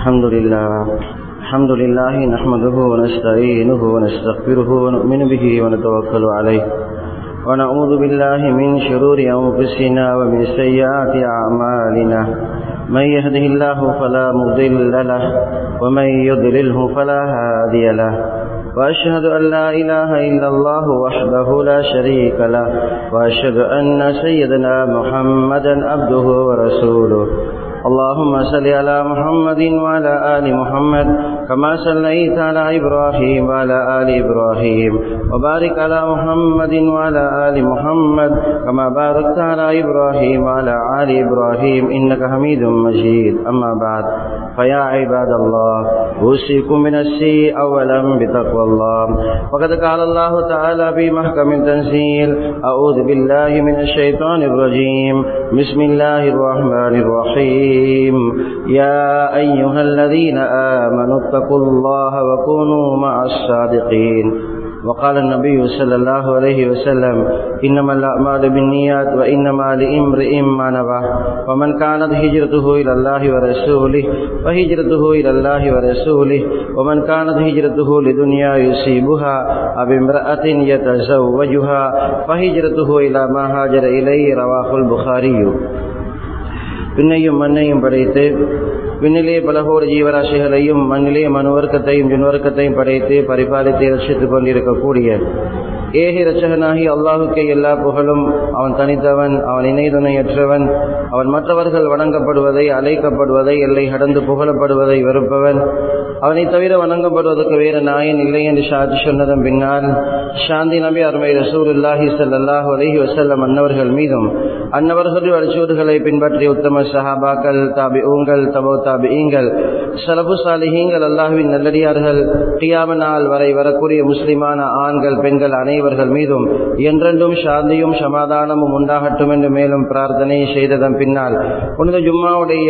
الحمد لله الحمد لله نحمده ونستعينه ونستغفره ونؤمن به ونتوكل عليه ونعوذ بالله من شرور أنفسنا ومن سيئات أعمالنا من يهده الله فلا مضل له ومن يضلله فلا هادي له وأشهد أن لا إله إلا الله وحده لا شريك له وأشهد أن سيدنا محمدا عبده ورسوله اللهم صل على محمد وعلى آل محمد كما صليت على إبراهيم وعلى آل إبراهيم وبارك على محمد وعلى آل محمد كما باركت على إبراهيم وعلى آل إبراهيم إنك حميد مجيد أما بعد فيا عباد الله أوصيكم من السيء أولا بتقوى الله وقد قال الله تعالى في محكم تنزيل أعوذ بالله من الشيطان الرجيم بسم الله الرحمن الرحيم يا أيها الذين آمنوا اتقوا الله وكونوا مع الصادقين وقال النبي صلى الله عليه وسلم إنما الأعمال بالنيات وإنما لامرئ ما نوى ومن كانت هجرته إلى الله ورسوله فهجرته إلى الله ورسوله ومن كانت هجرته لدنيا يصيبها أو امرأة يتزوجها فهجرته إلى ما هاجر إليه رواه البخاري விண்ணையும் மண்ணையும் படைத்து விண்ணிலே பலகோடு ஜீவராசிகளையும் மண்ணிலே மனுவர்க்கத்தையும் ஜுன்வர்க்கத்தையும் படைத்து பரிபாலித்து ரட்சித்துக் கொண்டிருக்கக்கூடிய ஏகி ரச்சகனாகி அல்லாஹுக்கே எல்லா புகழும் அவன் தனித்தவன் அவன் இணைதுணையற்றவன் அவன் மற்றவர்கள் வணங்கப்படுவதை அழைக்கப்படுவதை எல்லை கடந்து புகழப்படுவதை வெறுப்பவன் அவனை தவிர வணங்கப்படுவதற்கு வேறு நாயன் இல்லை என்று ஷாஜி சொன்னதன் பின்னால் ஷாந்தி நபி அருமை ரசூல் இல்லாஹி சல்லாஹூ அலஹி வசல்லம் அன்னவர்கள் மீதும் அன்னவர்கள் அடிச்சூர்களை பின்பற்றி உத்தம சஹாபாக்கள் தாபி ஊங்கள் தபோ தாபி ஈங்கள் சலபு சாலிஹீங்கள் அல்லாஹுவின் நல்லடியார்கள் கியாம நாள் வரை வரக்கூடிய முஸ்லிமான ஆண்கள் பெண்கள் அனைவர்கள் மீதும் என்றென்றும் சாந்தியும் சமாதானமும் உண்டாகட்டும் என்று மேலும் பிரார்த்தனை செய்ததன் பின்னால் புனித ஜும்மாவுடைய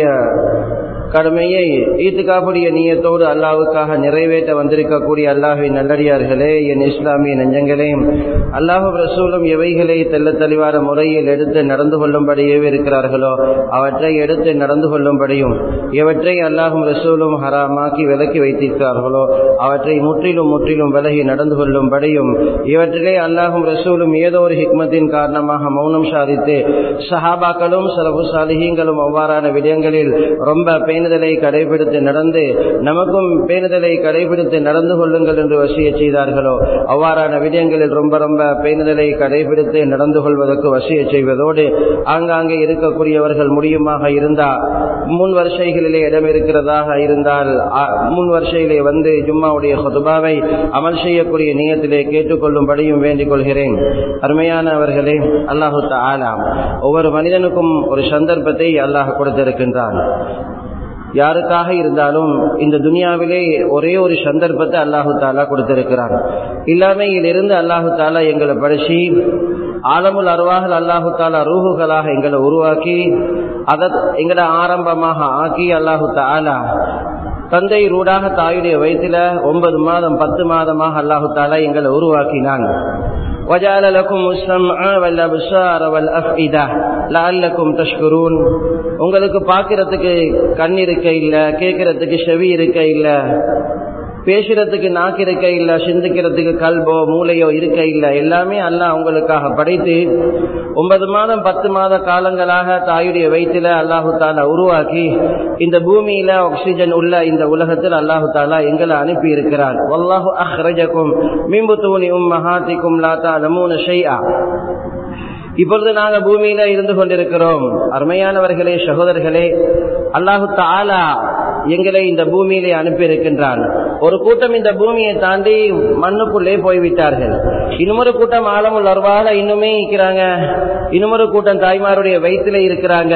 கடமையை ஈத்துக்காப்புடைய நீயத்தோடு அல்லாவுக்காக நிறைவேற்ற வந்திருக்கக்கூடிய அல்லாஹின் நல்லடியார்களே என் இஸ்லாமிய நெஞ்சங்களே அல்லாஹு ரசூலும் எவைகளை தெல்ல தெளிவான முறையில் எடுத்து நடந்து கொள்ளும்படியே இருக்கிறார்களோ அவற்றை எடுத்து நடந்து கொள்ளும்படியும் எவற்றை அல்லாஹும் ரசூலும் ஹராமாக்கி விலக்கி வைத்திருக்கிறார்களோ அவற்றை முற்றிலும் முற்றிலும் விலகி நடந்து கொள்ளும்படியும் இவற்றிலே அல்லாஹும் ரசூலும் ஏதோ ஒரு ஹிக்மத்தின் காரணமாக மௌனம் சாதித்து சஹாபாக்களும் சலபு சாலிஹீங்களும் அவ்வாறான விடயங்களில் ரொம்ப பேணுதலை கடைபிடித்து நடந்து நமக்கும் பேணுதலை கடைபிடித்து நடந்து கொள்ளுங்கள் என்று வசிய செய்தார்களோ அவ்வாறான விடயங்களில் ரொம்ப ரொம்ப பேணுதலை கடைபிடித்து நடந்து கொள்வதற்கு வசிய செய்வதோடு ஆங்காங்கே இருக்கக்கூடியவர்கள் முடியுமாக இருந்தால் முன் வருஷைகளிலே இடம் இருக்கிறதாக இருந்தால் முன் வருஷையிலே வந்து ஜும்மாவுடைய ஹொதுபாவை அமல் செய்யக்கூடிய நியத்திலே கேட்டுக்கொள்ளும்படியும் வேண்டிக் கொள்கிறேன் அருமையானவர்களே அல்லாஹு ஆலாம் ஒவ்வொரு மனிதனுக்கும் ஒரு சந்தர்ப்பத்தை அல்லாஹ் கொடுத்திருக்கின்றான் யாருக்காக இருந்தாலும் இந்த துனியாவிலே ஒரே ஒரு சந்தர்ப்பத்தை அல்லாஹு தாலா கொடுத்திருக்கிறான் இல்லாமையிலிருந்து அல்லாஹு தாலா எங்களை படிச்சு ஆலமுல் அருவாகல் அல்லாஹு தாலா ரூஹுகளாக எங்களை உருவாக்கி அதை எங்களை ஆரம்பமாக ஆக்கி அல்லாஹு தாலா தந்தை ரூடாக தாயுடைய வயசுல ஒன்பது மாதம் பத்து மாதமாக அல்லாஹு தாலா எங்களை உருவாக்கினான் وجعل لكم السمع والابصار والافئده لعلكم تشكرون உங்களுக்கு பார்க்கிறதுக்கு கண் இருக்க இல்ல கேட்கறதுக்கு செவி இருக்க இல்ல பேசுறதுக்கு நாக்கு இருக்க இல்ல சிந்திக்கிறதுக்கு கல்போ மூளையோ இருக்க இல்ல எல்லாமே அல்லாஹ் உங்களுக்காக படைத்து ஒன்பது மாதம் பத்து மாத காலங்களாக தாயுடைய வயிற்றுல அல்லாஹு தாலா உருவாக்கி இந்த பூமியில ஆக்சிஜன் உள்ள இந்த உலகத்தில் அல்லாஹு தாலா எங்களை அனுப்பி இருக்கிறார் வல்லாஹு அஹ்ரஜக்கும் மிம்பு தூணி உம் மகாத்திக்கும் லாத்தா நமூன ஷையா இப்பொழுது நாங்கள் பூமியில இருந்து கொண்டிருக்கிறோம் அருமையானவர்களே சகோதரர்களே அல்லாஹு தாலா எங்களை இந்த பூமியிலே அனுப்பி இருக்கின்றான் ஒரு கூட்டம் இந்த பூமியை தாண்டி மண்ணுக்குள்ளே போய்விட்டார்கள் இன்னொரு கூட்டம் ஆழமுள் அருவாக இன்னுமே இருக்கிறாங்க இன்னொரு கூட்டம் தாய்மாருடைய வயிற்றுல இருக்கிறாங்க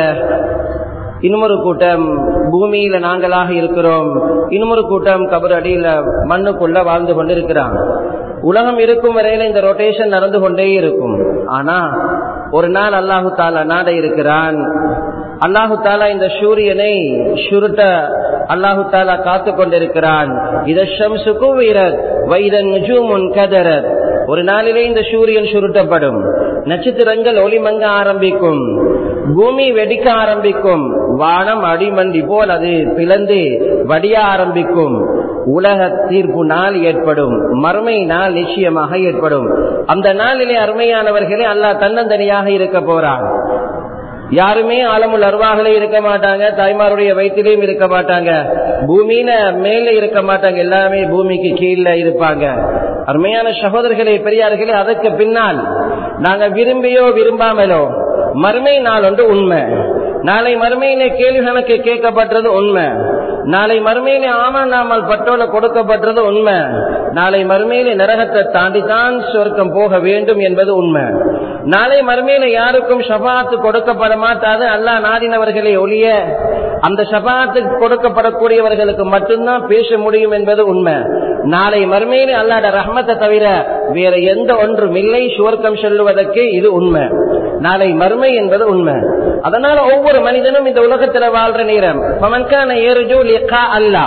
இன்னொரு கூட்டம் பூமியில நாங்களாக இருக்கிறோம் இன்னொரு கூட்டம் கபர் அடியில மண்ணுக்குள்ள வாழ்ந்து கொண்டிருக்கிறாங்க உலகம் இருக்கும் வரையில இந்த ரொட்டேஷன் நடந்து கொண்டே இருக்கும் ஆனா ஒரு நாள் அல்லாஹு தாலா நாட இருக்கிறான் அல்லாஹு தாலா இந்த சூரியனை சுருட்ட அல்லாஹு தாலா காத்து கொண்டிருக்கிறான் இத ஷம்சுக்கு வீரத் வைதன் நுஜூமுன் கதரத் ஒரு நாளிலே இந்த சூரியன் சுருட்டப்படும் நட்சத்திரங்கள் ஒளிமங்க ஆரம்பிக்கும் பூமி வெடிக்க ஆரம்பிக்கும் வானம் அடிமண்டி போல் அது பிளந்து வடிய ஆரம்பிக்கும் உலக தீர்ப்பு நாள் ஏற்படும் மறுமை நாள் நிச்சயமாக ஏற்படும் அந்த நாளிலே அருமையானவர்களே அல்லாஹ் தன்னந்தனியாக இருக்க போறான் யாருமே ஆலமுல் அருவாகளே இருக்க மாட்டாங்க தாய்மாருடைய வயிற்றிலையும் இருக்க மாட்டாங்க பூமியில மேல இருக்க மாட்டாங்க எல்லாமே பூமிக்கு கீழே இருப்பாங்க அருமையான சகோதரர்களே பெரியார்களே அதற்கு பின்னால் நாங்க விரும்பியோ விரும்பாமலோ மறுமை நாள் ஒன்று உண்மை நாளை மறுமையிலே கேள்வி கணக்கு கேட்கப்பட்டது உண்மை நாளை மறுமையிலே ஆமா நாமல் பட்டோல கொடுக்கப்பட்டது உண்மை நாளை மறுமையிலே நரகத்தை தாண்டித்தான் சொர்க்கம் போக வேண்டும் என்பது உண்மை நாளை மறுமையில யாருக்கும் ஷபாத்து கொடுக்கப்பட மாட்டாது அல்லா நாடினவர்களை ஒழிய அந்த ஷபாத்துக்கு கொடுக்கப்படக்கூடியவர்களுக்கு மட்டும்தான் பேச முடியும் என்பது உண்மை நாளை மறுமையில அல்லாட ரஹ்மத்தை தவிர வேற எந்த ஒன்றும் இல்லை சுவர்க்கம் சொல்லுவதற்கு இது உண்மை நாளை மறுமை என்பது உண்மை அதனால ஒவ்வொரு மனிதனும் இந்த உலகத்துல வாழ்ற நேரம் பமன்கான எருஜு லிகா அல்லா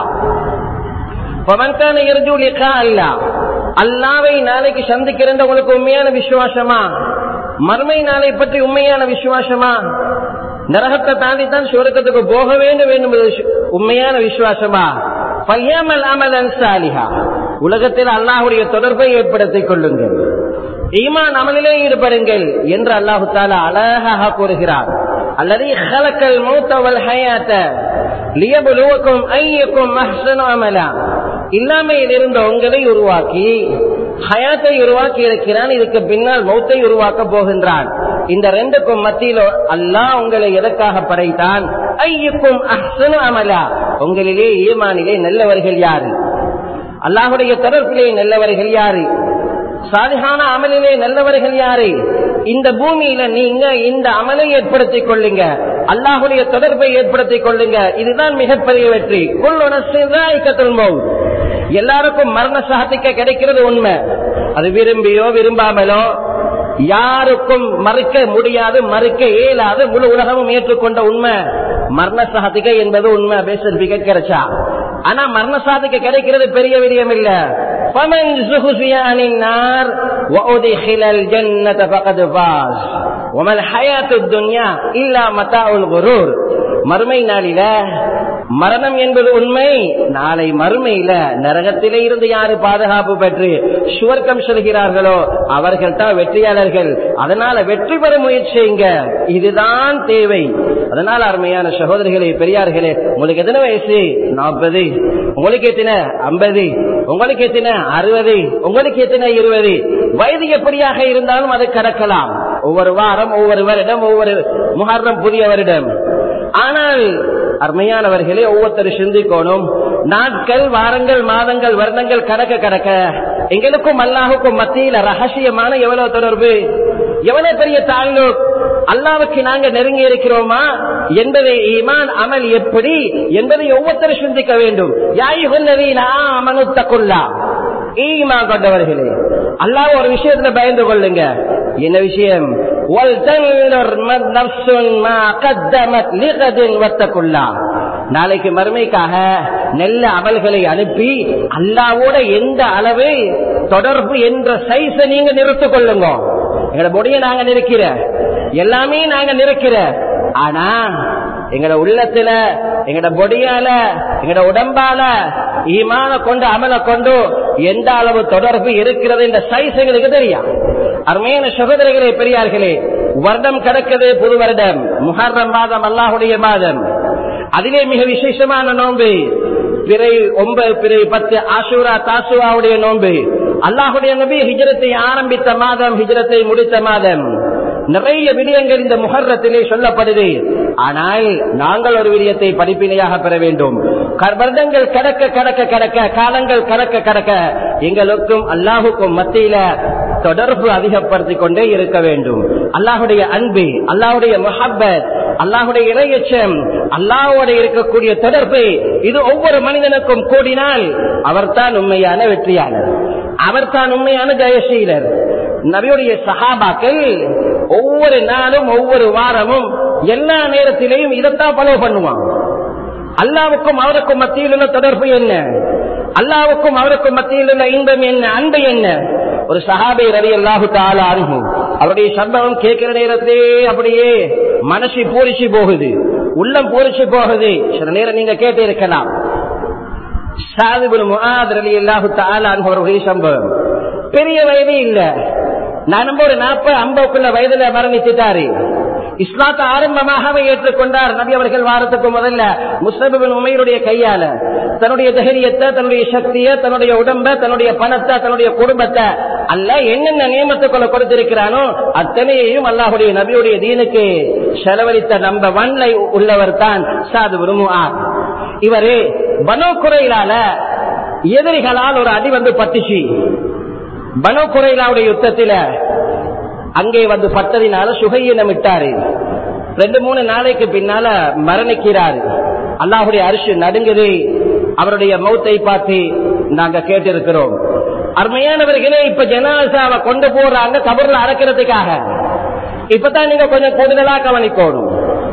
பமன்கான எருஜு லிகா அல்லா அல்லாவை நாளைக்கு சந்திக்கிறேன் உங்களுக்கு உண்மையான விசுவாசமா மறுமை நாளை பற்றி உண்மையான விசுவாசமா நரகத்தை தாண்டி தான் சுவர்க்கத்துக்கு போக வேண்டும் வேண்டும் உண்மையான விசுவாசமா பையாமல் அமலன் சாலிஹா உலகத்தில் அல்லாஹுடைய தொடர்பை ஏற்படுத்திக் கொள்ளுங்கள் ஈமான் அமலிலே ஈடுபடுங்கள் என்று அல்லாஹு தாலா அழகாக கூறுகிறார் அல்லது ஹலக்கல் மூத்தவல் ஹயாத்த லியபுலுவக்கும் ஐயக்கும் மஹ்சனு அமலா இல்லாமையில் இருந்த உங்களை உருவாக்கி ஹயாத்தை உருவாக்கி இருக்கிறான் இதுக்கு பின்னால் மௌத்தை உருவாக்க போகின்றான் இந்த ரெண்டுக்கும் மத்தியில அல்லாஹ் உங்களை எதற்காக படைத்தான் ஐயுக்கும் அஹ்சனு அமலா உங்களிலே ஈமானிலே நல்லவர்கள் யாரு அல்லாஹுடைய தொடர்பிலே நல்லவர்கள் யாரு சாலிகான அமலிலே நல்லவர்கள் யாரு இந்த பூமியில நீங்க இந்த அமலை ஏற்படுத்திக் கொள்ளுங்க அல்லாஹுடைய தொடர்பை ஏற்படுத்திக் கொள்ளுங்க இதுதான் மிகப்பெரிய வெற்றி கொள்ளுணர்வு எல்லாருக்கும் மரண சாதிக்க கிடைக்கிறது உண்மை அது விரும்பியோ விரும்பாமலோ யாருக்கும் மறுக்க முடியாது மறுக்க இயலாது முழு உலகமும் ஏற்றுக்கொண்ட உண்மை மரண சாதிக்க என்பது உண்மை சர்டிபிகேட் கிடைச்சா ஆனா மரண சாதிக்க கிடைக்கிறது பெரிய விடயம் இல்ல فمن زحزح عن النار وأدخل الجنة فقد فاز وما الحياة الدنيا إلا متاع الغرور மறுமை நாளில மரணம் என்பது உண்மை நாளை மறுமையில நரகத்திலே இருந்து யாரு பாதுகாப்பு பெற்று சுவர்க்கம் செல்கிறார்களோ அவர்கள் தான் வெற்றியாளர்கள் அதனால வெற்றி பெற முயற்சிங்க இதுதான் தேவை அதனால அருமையான சகோதரிகளே பெரியார்களே உங்களுக்கு எத்தனை வயசு நாற்பது உங்களுக்கு எத்தனை ஐம்பது உங்களுக்கு எத்தனை அறுபது உங்களுக்கு எத்தனை இருபது வயது எப்படியாக இருந்தாலும் அது கடக்கலாம் ஒவ்வொரு வாரம் ஒவ்வொரு வருடம் ஒவ்வொரு முகர்ணம் புதிய வருடம் ஆனால் அருமையானவர்களே ஒவ்வொருத்தர் சிந்திக்கணும் நாட்கள் வாரங்கள் மாதங்கள் வருடங்கள் கடக்க கடக்க எங்களுக்கும் அல்லாஹுக்கும் மத்தியில ரகசியமான எவ்வளவு தொடர்பு எவ்வளவு பெரிய தாழ்வு அல்லாவுக்கு நாங்க நெருங்கி இருக்கிறோமா என்பதை ஈமான் அமல் எப்படி என்பதை ஒவ்வொருத்தரும் சிந்திக்க வேண்டும் அமனுத்தக்குள்ளா ஈமா கொண்டவர்களே அல்லாஹ் ஒரு விஷயத்துல பயந்து கொள்ளுங்க என்ன விஷயம் நாளைக்கு மறுமைக்காக நல்ல அமல்களை அனுப்பி அல்லாவோட எந்த அளவு தொடர்பு என்ற சைஸ நீங்க நிறுத்திக் கொள்ளுங்க எங்களோட முடிய நாங்க நிற்கிற எல்லாமே நாங்க நிற்கிற ஆனா எங்கட உள்ளத்துல எங்கட பொடியால எங்கட உடம்பால ஈமான கொண்டு அமல கொண்டு எந்த அளவு தொடர்பு இருக்கிறது என்ற சைஸ் எங்களுக்கு தெரியும் அருமையான சகோதரிகளே பெரியார்களே வருடம் கிடக்குது புது வருடம் முஹர்ரம் மாதம் அல்லாஹுடைய மாதம் அதிலே மிக விசேஷமான நோன்பு பிறை ஒன்பது பிறை பத்து ஆசூரா தாசுவாவுடைய நோன்பு அல்லாஹுடைய நபி ஹிஜரத்தை ஆரம்பித்த மாதம் ஹிஜரத்தை முடித்த மாதம் நிறைய விடயங்கள் இந்த முகர்ரத்திலே சொல்லப்படுது ஆனால் நாங்கள் ஒரு விடயத்தை படிப்பினையாக பெற வேண்டும் வருடங்கள் கடக்க கடக்க கடக்க காலங்கள் கடக்க கடக்க எங்களுக்கும் அல்லாஹுக்கும் மத்தியில தொடர்பு அதிகப்படுத்திக் கொண்டே இருக்க வேண்டும் அல்லாஹுடைய அன்பு அல்லாஹுடைய முஹப்பத் அல்லாஹுடைய இறையச்சம் அல்லாஹோட இருக்கக்கூடிய தொடர்பு இது ஒவ்வொரு மனிதனுக்கும் கூடினால் அவர்தான் உண்மையான வெற்றியாளர் அவர்தான் உண்மையான ஜெயசீலர் நபியுடைய சகாபாக்கள் ஒவ்வொரு நாளும் ஒவ்வொரு வாரமும் எல்லா நேரத்திலையும் இதைத்தான் ஃபாலோ பண்ணுவான் அல்லாவுக்கும் அவருக்கும் மத்தியில் உள்ள தொடர்பு என்ன அல்லாவுக்கும் அவருக்கும் மத்தியில் உள்ள இன்பம் என்ன அன்பு என்ன ஒரு சஹாபை ரவி அல்லாஹு தாலா அணுகும் அவருடைய சம்பவம் கேட்கிற நேரத்திலே அப்படியே மனசு பூரிச்சு போகுது உள்ளம் பூரிச்சு போகுது சில நேரம் நீங்க கேட்டு இருக்கலாம் அவர்களுடைய சம்பவம் பெரிய வயது இல்ல நான் ஒரு நாற்பது ஐம்பதுக்குள்ள வயதுல மரணித்துட்டாரு இஸ்லாத்தை ஆரம்பமாகவே ஏற்றுக்கொண்டார் நபி அவர்கள் வாரத்துக்கு முதல்ல முஸ்லிமின் உமையுடைய கையால தன்னுடைய தைரியத்தை தன்னுடைய சக்தியை தன்னுடைய உடம்ப தன்னுடைய பணத்தை தன்னுடைய குடும்பத்தை அல்ல என்னென்ன நியமத்துக்குள்ள கொடுத்திருக்கிறானோ அத்தனையையும் அல்லாஹுடைய நபியுடைய தீனுக்கு செலவழித்த நம்ப வன்லை உள்ளவர் தான் சாது விரும்புவார் இவரு பனோ குறையிலால எதிரிகளால் ஒரு அடி வந்து பட்டுச்சு பனோ குறையிலாவுடைய யுத்தத்தில அங்கே வந்து பட்டதினால சுகையினம் விட்டாரு ரெண்டு மூணு நாளைக்கு பின்னால மரணிக்கிறாரு அல்லாஹுடைய அரிசி நடுங்குது அவருடைய மௌத்தை பார்த்து நாங்க கேட்டிருக்கிறோம் அருமையானவர்களே இப்ப ஜனாசாவை கொண்டு போறாங்க கபர்ல அடக்கிறதுக்காக இப்பதான் நீங்க கொஞ்சம் கூடுதலா கவனிக்கணும்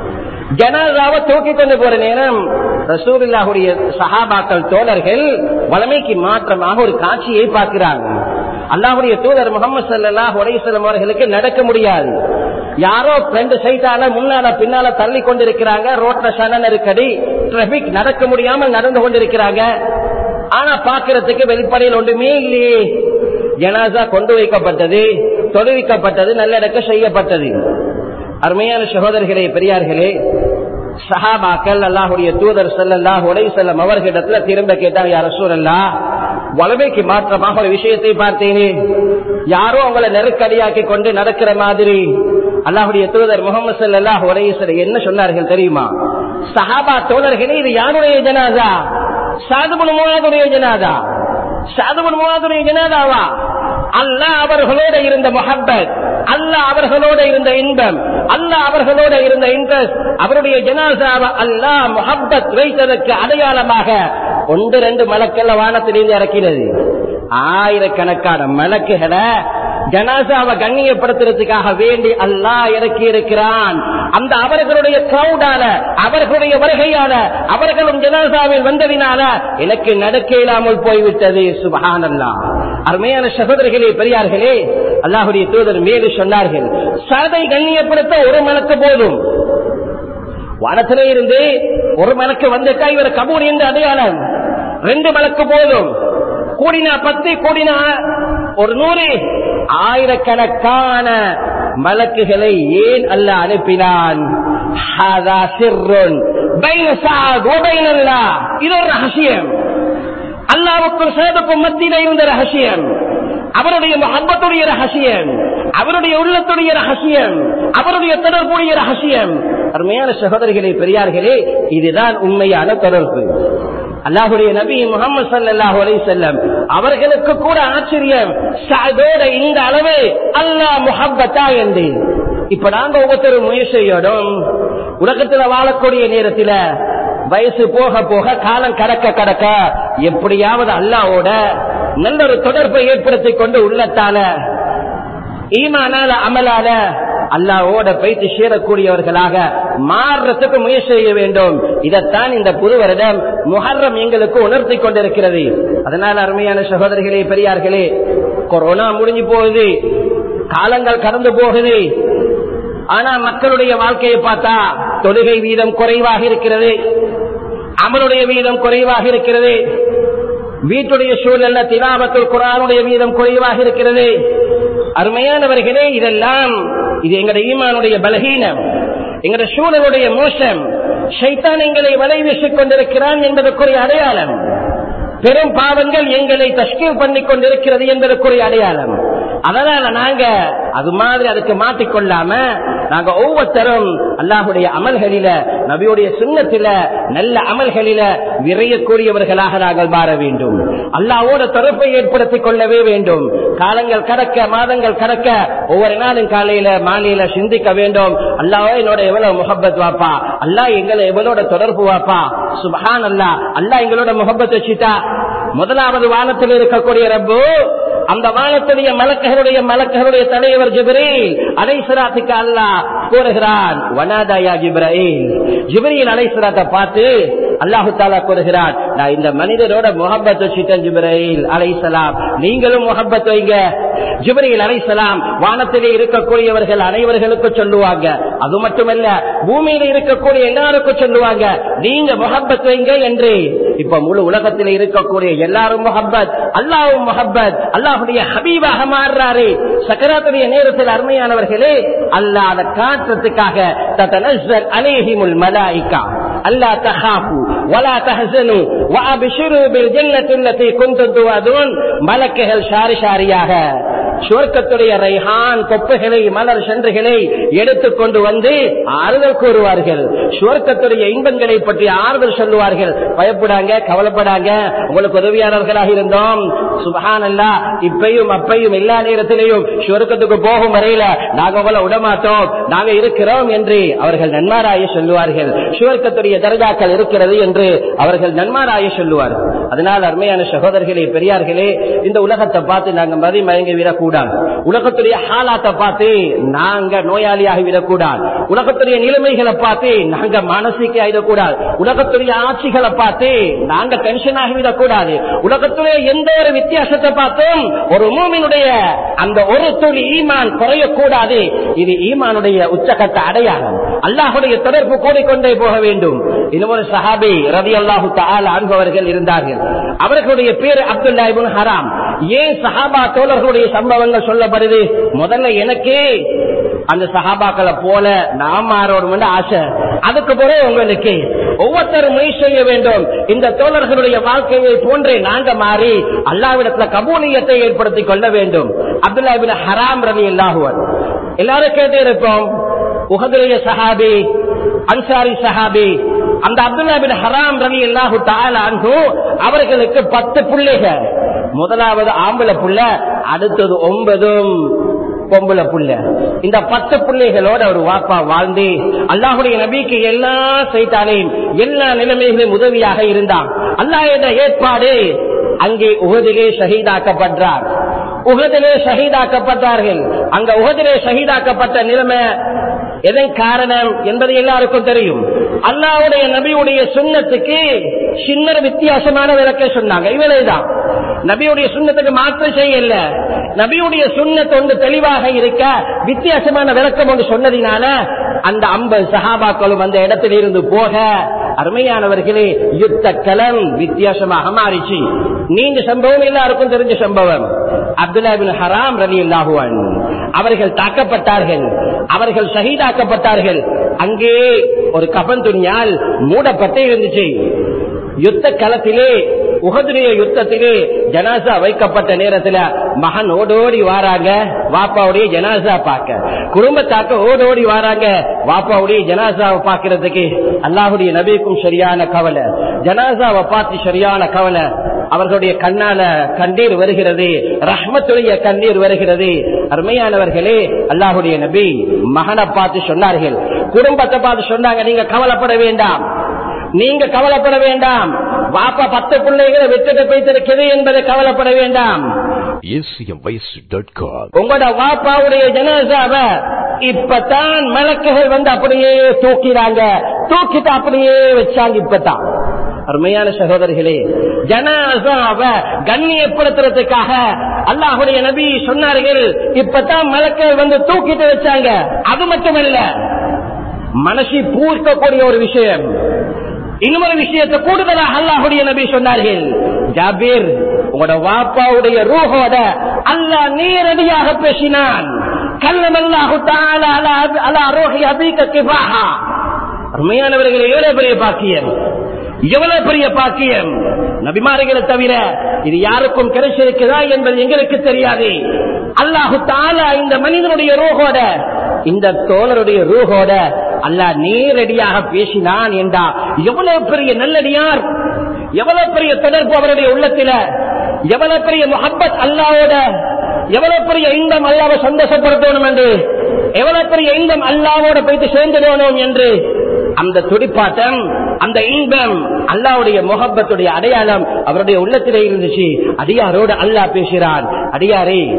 ஜனாசாவை தூக்கி கொண்டு போற நேரம் ரசூலுல்லாஹுடைய சஹாபாக்கள் தோழர்கள் வளமைக்கு மாற்றமாக ஒரு காட்சியை பார்க்கிறாங்க அல்லாஹுடைய தூதர் முகமது சல்லாஹ் உடைசலம் அவர்களுக்கு நடக்க முடியாது யாரோ ரெண்டு சைட்டால முன்னால பின்னால தள்ளி கொண்டிருக்கிறாங்க ரோட்ல சன நெருக்கடி டிராபிக் நடக்க முடியாமல் நடந்து கொண்டிருக்கிறாங்க ஆனா பாக்குறதுக்கு வெளிப்படையில் ஒன்றுமே இல்லையே ஜனாசா கொண்டு வைக்கப்பட்டது தொழுவிக்கப்பட்டது நல்லடக்க செய்யப்பட்டது அருமையான சகோதரர்களே பெரியார்களே சஹாபாக்கள் அல்லாஹுடைய தூதர் செல்லல்லாஹ் உடை செல்லம் அவர்களிடத்துல திரும்ப கேட்டாங்க யார சூழல்லா வளமைக்கு மாற்றமாக ஒரு விஷயத்தை பார்த்தேனே யாரோ அவங்களை நெருக்கடியாக்கி கொண்டு நடக்கிற மாதிரி அல்லாஹுடைய தூதர் முகமது சல்லாஹ் உரையசர் என்ன சொன்னார்கள் தெரியுமா சஹாபா தோழர்களே இது யாருடைய ஜனாதா சாதுபுன் முவாதுடைய ஜனாதா சாதுபுன் முவாதுடைய ஜனாதாவா அல்லாஹ் அவர்களோட இருந்த முஹப்பத் அல்லாஹ் அவர்களோட இருந்த இன்பம் அல்லாஹ் அவர்களோட இருந்த இன்ட்ரெஸ்ட் அவருடைய ஜனாசாவை அல்லாஹ் முஹப்பத் வைத்ததற்கு அடையாளமாக ஒன்று ரெண்டு மலக்கல்ல வானத்திலிருந்து இறக்கிறது ஆயிரக்கணக்கான மலக்குகளை ஜனாசாவை கண்ணியப்படுத்துறதுக்காக வேண்டி அல்லாஹ் இறக்கி இருக்கிறான் அந்த அவர்களுடைய கிரௌடால அவர்களுடைய வருகையால அவர்களும் ஜனாசாவில் வந்ததினால எனக்கு நடக்க இல்லாமல் போய்விட்டது சுபஹான் அல்லா அருமையான சகோதரர்களே பெரியார்களே அல்லாஹுடைய தூதர் மேலு சொன்னார்கள் சரதை கண்ணியப்படுத்த ஒரு மலக்கு போதும் வானத்திலே இருந்து ஒரு மலக்கு வந்துட்டா இவர் கபூர் என்று அடையாளம் ரெண்டு மலக்கு போதும் கூடினா பத்து கூடினா ஒரு நூறு ஆயிரக்கணக்கான மலக்குகளை ஏன் அல்ல அனுப்பினான் இது ஒரு ரகசியம் அல்லாவுக்கும் சேதப்பும் மத்தியில இருந்த ரகசியம் அவருடைய மஹப்பத்துடைய ரகசியம் அவருடைய உள்ளத்துடைய ரகசியம் அவருடைய தொடர்புடைய ரகசியம் அருமையான சகோதரிகளே பெரியார்களே இதுதான் உண்மையான தொடர்பு அல்லாஹுடைய நபி முகமது சல்லாஹு அலை செல்லம் அவர்களுக்கு கூட ஆச்சரியம் அதோட இந்த அளவு அல்லாஹ் முஹப்பத்தா என்று இப்ப நாங்க ஒவ்வொருத்தரும் முயற்சியோடும் உலகத்துல வாழக்கூடிய நேரத்தில் வயசு போக போக காலம் கடக்க கடக்க எப்படியாவது அல்லாவோட நல்ல ஒரு தொடர்பை ஏற்படுத்திக் கொண்டு உள்ளத்தால ஈமானால அமலால அல்லாவோட பயிற்சி சேரக்கூடியவர்களாக மாறுறதுக்கு முயற்சி செய்ய வேண்டும் இதைத்தான் இந்த புது வருடம் முஹர்ரம் எங்களுக்கு உணர்த்தி கொண்டிருக்கிறது அதனால அருமையான சகோதரிகளே பெரியார்களே கொரோனா முடிஞ்சு போகுது காலங்கள் கடந்து போகுது ஆனா மக்களுடைய வாழ்க்கையை பார்த்தா தொழுகை வீதம் குறைவாக இருக்கிறது அமலுடைய வீதம் குறைவாக இருக்கிறது வீட்டுடைய சூழல்ல திலாபத்துல் குரானுடைய வீதம் குறைவாக இருக்கிறது அருமையானவர்களே இதெல்லாம் இது எங்களுடைய ஈமானுடைய பலகீனம் எங்களுடைய சூழலுடைய மோசம் சைத்தான் எங்களை வலை வீசிக் கொண்டிருக்கிறான் என்பதற்குரிய அடையாளம் பெரும் பாவங்கள் எங்களை தஷ்கீல் பண்ணிக் கொண்டிருக்கிறது என்பதற்குரிய அடையாளம் அதனால நாங்க அது மாதிரி அதுக்கு மாட்டிக்கொள்ளாம நாங்க ஒவ்வொருத்தரும் அல்லாஹுடைய அமல்களில நபியுடைய சுண்ணத்தில நல்ல அமல்களில விரையக்கூடியவர்களாக நாங்கள் மாற வேண்டும் அல்லாவோட தொடர்பை ஏற்படுத்திக் கொள்ளவே வேண்டும் காலங்கள் கடக்க மாதங்கள் கடக்க ஒவ்வொரு நாளும் காலையில மாலையில சிந்திக்க வேண்டும் அல்லாவோ என்னோட எவ்வளவு முகப்பத் வாப்பா அல்லா எங்களை எவ்வளோட தொடர்பு வாப்பா சுபஹான் அல்லா அல்லா எங்களோட முகப்பத் வச்சுட்டா முதலாவது வானத்தில் இருக்கக்கூடிய ரப்பு அந்த வானத்துடைய மலக்கர்களுடைய மலக்கர்களுடைய தலைவர் ஜிப்ரீல் அலைசராத்துக்கு அல்லா கூறுகிறான் வனாதாயா ஜிப்ரீல் ஜிப்ரீல் அலைசராத்தை பார்த்து அல்லாஹு தாலா கூறுகிறான் நான் இந்த மனிதரோட முகப்பத் வச்சுட்டேன் ஜிப்ரையில் அலைசலாம் நீங்களும் முகப்பத் வைங்க ஜிப்ரையில் அலைசலாம் வானத்திலே இருக்கக்கூடியவர்கள் அனைவர்களுக்கும் சொல்லுவாங்க அது மட்டுமல்ல பூமியில இருக்கக்கூடிய எல்லாருக்கும் சொல்லுவாங்க நீங்க முகப்பத் வைங்க என்று இப்ப முழு உலகத்தில் இருக்கக்கூடிய எல்லாரும் முகப்பத் அல்லாவும் முகப்பத் அல்லாஹுடைய ஹபீபாக மாறுறாரு சக்கராத்துடைய நேரத்தில் அருமையானவர்களே அல்லாஹ் அதை காட்டுறதுக்காக தத்தனஸ்ஸல் அலைஹிமுல் மலாயிகா அல்லா தஹாஃபு வலா தஹஸனு வஅப்ஷிரு பில் ஜன்னத்தி அல்லதி குன்தும் துஅதுன் மலக்குகள் ஷாரி ஷாரியாக சுவர்க்கத்துடைய ரைஹான் கொப்புகளை மலர் சென்றுகளை எடுத்துக்கொண்டு வந்து ஆறுதல் கூறுவார்கள் சுவர்க்கத்துடைய இன்பங்களை பற்றி ஆறுதல் சொல்லுவார்கள் பயப்படாங்க கவலைப்படாங்க உங்களுக்கு உதவியாளர்களாக இருந்தோம் சுபஹான் அல்லா இப்பையும் அப்பையும் எல்லா நேரத்திலையும் சுவர்க்கத்துக்கு போகும் வரையில நாங்க உங்களை விடமாட்டோம் நாங்க இருக்கிறோம் என்று அவர்கள் நன்மாராய சொல்லுவார்கள் சுவர்க்கத்துடைய தர்காக்கள் இருக்கிறது என்று அவர்கள் நன்மாராய சொல்லுவார்கள் அதனால் அருமையான சகோதரர்களே பெரியார்களே இந்த உலகத்தை பார்த்து நாங்க மதி மயங்கி விடக்கூடாது உலகத்துடைய ஹாலாத்தை பார்த்து நாங்க நோயாளியாகி விடக்கூடாது உலகத்துடைய நிலைமைகளை பார்த்து நாங்க மானசிக்க ஆகிடக்கூடாது உலகத்துடைய ஆட்சிகளை பார்த்து நாங்க டென்ஷன் ஆகிவிடக்கூடாது உலகத்துடைய எந்த ஒரு வித்தியாசத்தை பார்த்தும் ஒரு மூமினுடைய அந்த ஒரு துளி ஈமான் குறையக்கூடாது இது ஈமானுடைய உச்சகட்ட அடையாளம் அல்லாஹுடைய தொடர்பு கூடிக்கொண்டே போக வேண்டும் இன்னும் ஒரு சஹாபி ரவி அல்லாஹு அன்பவர்கள் இருந்தார்கள் அவர்களுடைய பேர் அப்துல்லா இபுன் ஹராம் ஏன் சஹாபா தோழர்களுடைய சம்பவங்கள் சொல்லப்படுது முதல்ல எனக்கே அந்த சஹாபாக்களை போல நாம் மாறோடும் ஆசை அதுக்கு பிறகு உங்களுக்கு ஒவ்வொருத்தரும் முயற்சி செய்ய வேண்டும் இந்த தோழர்களுடைய வாழ்க்கையை போன்றே நாங்க மாறி அல்லாவிடத்துல கபூலியத்தை ஏற்படுத்திக் கொள்ள வேண்டும் அப்துல்லா பின் ஹராம் ரவி அல்லாஹுவர் எல்லாரும் கேட்டே இருப்போம் உகதுடைய சஹாபி அன்சாரி சஹாபி அந்த அப்துல்லா பின் ஹராம் ரவி அல்லாஹு தாலு அவர்களுக்கு பத்து பிள்ளைகள் முதலாவது ஆம்பளை புள்ள அடுத்தது ஒன்பதும் பொம்பளை புள்ள இந்த பத்து பிள்ளைகளோட ஒரு வாப்பா வாழ்ந்து அல்லாஹுடைய நபிக்கு எல்லா செய்தாலையும் எல்லா நிலைமைகளும் உதவியாக இருந்தான் அல்லாஹ் என்ற ஏற்பாடு அங்கே உகதிலே ஷஹீதாக்கப்படுறார் உகதிலே ஷஹீதாக்கப்பட்டார்கள் அங்க உகதிலே ஷஹீதாக்கப்பட்ட நிலைமை எதன் காரணம் என்பது எல்லாருக்கும் தெரியும் அல்லாவுடைய நபியுடைய சுண்ணத்துக்கு சின்ன வித்தியாசமான விளக்க சொன்னாங்க இவளேதான் நபியுடைய சுண்ணத்துக்கு மாற்றம் செய்யல நபியுடைய சுண்ணத்து ஒன்று தெளிவாக இருக்க வித்தியாசமான விளக்கம் ஒன்று சொன்னதினால அந்த ஐம்பது சகாபாக்களும் அந்த இடத்தில் இருந்து போக அருமையானவர்களே யுத்த கலம் வித்தியாசமாக மாறிச்சு நீண்ட சம்பவம் எல்லாருக்கும் தெரிஞ்ச சம்பவம் அப்துல்லா பின் ஹராம் ரலி அல்லாஹுவன் அவர்கள் தாக்கப்பட்டார்கள் அவர்கள் ஷஹீதாக்கப்பட்டார்கள் அங்கே ஒரு கபன் துணியால் மூடப்பட்டு இருந்துச்சு யுத்த களத்திலே உகதுடைய யுத்தத்திலே ஜனாசா வைக்கப்பட்ட நேரத்துல மகன் ஓடோடி வாராங்க வாப்பாவுடைய ஜனாசா பார்க்க குடும்பத்தாக்க ஓடோடி வாராங்க வாப்பாவுடைய ஜனாசாவை பார்க்கறதுக்கு அல்லாஹுடைய நபிக்கும் சரியான கவலை ஜனாசாவை பார்த்து சரியான கவலை அவர்களுடைய கண்ணால கண்ணீர் வருகிறது ரஹ்மத்துடைய கண்ணீர் வருகிறது அருமையானவர்களே அல்லாஹுடைய நபி மகனை பார்த்து சொன்னார்கள் குடும்பத்தை பார்த்து சொன்னாங்க நீங்க கவலைப்பட வேண்டாம் நீங்க கவலைப்பட வேண்டாம் வாப்பா பத்து பிள்ளைகளை விட்டுட்டு போய்த்திருக்கிறது என்பதை கவலைப்பட வேண்டாம் acmvoice.com உங்களோட வாப்பாவுடைய ஜனாசாவ இப்பதான் மலக்குகள் வந்து அப்படியே தூக்கிறாங்க தூக்கிட்டு அப்படியே வச்சாங்க இப்பதான் அருமையான சகோதரிகளே ஜனாசாவ கண்ணியப்படுத்துறதுக்காக அல்லாஹுடைய நபி சொன்னார்கள் இப்பதான் மலக்கள் வந்து தூக்கிட்டு வச்சாங்க அது மட்டுமல்ல மனசை பூர்க்கக்கூடிய ஒரு விஷயம் இன்னொரு விஷயத்தை கூடுதலாக அல்லாஹுடைய நபி சொன்னார்கள் ஜாபீர் உங்களோட வாப்பாவுடைய ரூஹோட அல்லாஹ் நேரடியாக பேசினான் கல்லமல்லாஹு தஆலா அலா அலா ரூஹி அபீக கிஃபாஹா அருமையானவர்களே எவ்வளவு பெரிய பாக்கியம் எவ்வளவு பெரிய பாக்கியம் நபிமார்களை தவிர இது யாருக்கும் கிடைச்சிருக்குதா என்பது எங்களுக்கு தெரியாது அல்லாஹு தாலா இந்த மனிதனுடைய ரூஹோட இந்த தோழருடைய ரூஹோட அல்லாஹ் நேரடியாக பேசினான் என்றா எவ்வளவு பெரிய நல்லடியார் எவ்வளவு பெரிய தொடர்பு அவருடைய உள்ளத்தில எவ்வளவு பெரிய முகப்பத் அல்லாவோட எவ்வளவு பெரிய இன்பம் அல்லாவை சந்தோஷப்படுத்தணும் என்று எவ்வளவு பெரிய இன்பம் அல்லாவோட போயிட்டு சேர்ந்துடணும் என்று அந்த துடிப்பாட்டம் அந்த இன்பம் அல்லாவுடைய முகப்பத்துடைய அடையாளம் அவருடைய உள்ளத்திலே இருந்துச்சு அடியாரோடு அல்லாஹ் பேசுகிறான் அடியாரே உங்களோட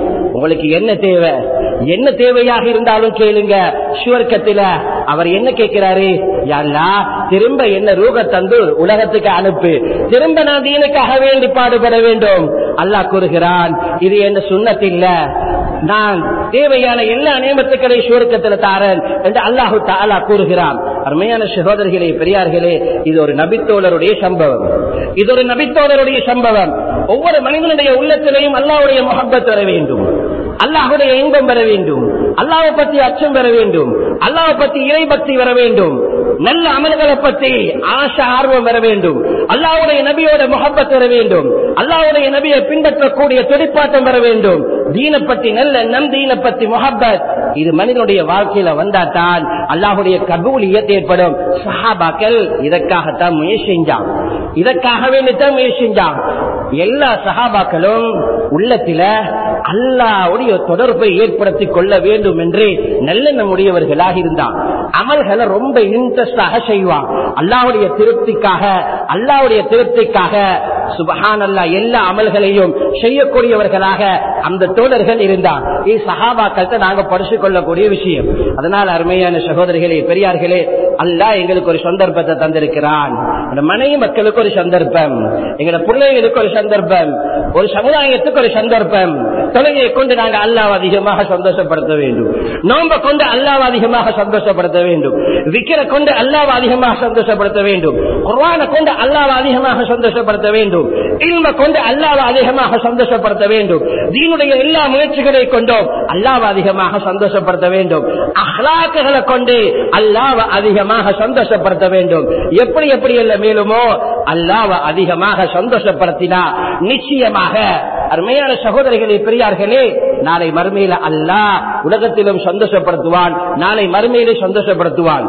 உங்களுக்கு என்ன தேவை என்ன தேவையாக இருந்தாலும் கேளுங்க சுவர்க்கத்துல அவர் என்ன கேட்கிறாரு யாரா திரும்ப என்ன ரூக தந்து உலகத்துக்கு அனுப்பு திரும்ப நான் தீனுக்காக வேண்டி பாடுபட வேண்டும் அல்லாஹ் கூறுகிறான் இது என்ன சுண்ணத்தில்ல நான் தேவையான எல்லா நியமத்துக்களை சுவர்க்கத்தில் தாரன் என்று அல்லாஹு தாலா கூறுகிறான் அருமையான சகோதரர்களே பெரியார்களே இது ஒரு நபித்தோழருடைய சம்பவம் இது ஒரு நபித்தோழருடைய சம்பவம் ஒவ்வொரு மனிதனுடைய உள்ளத்திலையும் அல்லாவுடைய முகப்பத் வர வேண்டும் அல்லாஹுடைய இன்பம் பெற வேண்டும் அல்லாவை பற்றி அச்சம் பெற வேண்டும் அல்லாவை பற்றி இறை பக்தி வர வேண்டும் நல்ல அமல்களை பற்றி ஆசை ஆர்வம் வர வேண்டும் அல்லாவுடைய நபியோட முகப்பத் வர வேண்டும் அல்லாவுடைய நபியை பின்பற்றக்கூடிய துடிப்பாட்டம் வர வேண்டும் தீன பற்றி நல்ல நம் தீன பற்றி முகப்பத் இது மனிதனுடைய வாழ்க்கையில வந்தாதான் அல்லாஹுடைய கபூலியத் ஏற்படும் சஹாபாக்கள் இதற்காகத்தான் முயற்சி செஞ்சான் இதற்காக வேண்டித்தான் முயற்சி செஞ்சான் எல்லா சஹாபாக்களும் உள்ளத்தில அல்லாவுடைய தொடர்பை ஏற்படுத்திக் கொள்ள வேண்டும் என்று நல்லெண்ணம் உடையவர்களாக இருந்தான் அமல்களை ரொம்ப இன்ட்ரெஸ்டாக செய்வான் அல்லாவுடைய திருப்திக்காக அல்லாவுடைய திருப்திக்காக சுபஹான் அல்லா எல்லா அமல்களையும் செய்யக்கூடியவர்களாக அந்த தோழர்கள் இருந்தான் இது சஹாபாக்கள்கிட்ட நாங்க படிச்சு கொள்ளக்கூடிய விஷயம் அதனால் அருமையான சகோதரிகளே பெரியார்களே அல்லாஹ் எங்களுக்கு ஒரு சந்தர்ப்பத்தை தந்திருக்கிறான் மனைவி மக்களுக்கு ஒரு சந்தர்ப்பம் எங்களோட பிள்ளைகளுக்கு ஒரு சந்தர்ப்பம் ஒரு சமுதாயத்துக்கு ஒரு சந்தர்ப்பம் தொழுகையை கொண்டு நாங்கள் அல்லாஹ் அதிகமாக சந்தோஷப்படுத்த வேண்டும் நோம்ப கொண்டு அல்லாஹ் அதிகமாக சந்தோஷப்படுத்த வேண்டும் விக்கிர கொண்டு அல்லாஹ் அதிகமாக சந்தோஷப்படுத்த வேண்டும் குர்வானை கொண்டு அல்லாஹ் அதிகமாக சந்தோஷப்படுத்த வேண்டும் இல்ம கொண்டு அல்லாஹ் அதிகமாக சந்தோஷப்படுத்த வேண்டும் தீனுடைய எல்லா முயற்சிகளை கொண்டும் அல்லாஹ் அதிகமாக சந்தோஷப்படுத்த வேண்டும் அஹ்லாக்குகளை கொண்டு அல்லாஹ் அதிகமாக சந்தோஷப்படுத்த வேண்டும் எப்படி எப்படி அல்ல மேலுமோ அல்லாஹ் அதிகமாக சந்தோஷப்படுத்தினா நிச்சயமாக அருமையான சகோதரிகளே பெரியார்களே நாளை மறுமையில அல்லாஹ் உலகத்திலும் சந்தோஷப்படுத்துவான் நாளை மறுமையிலே சந்தோஷப்படுத்துவான்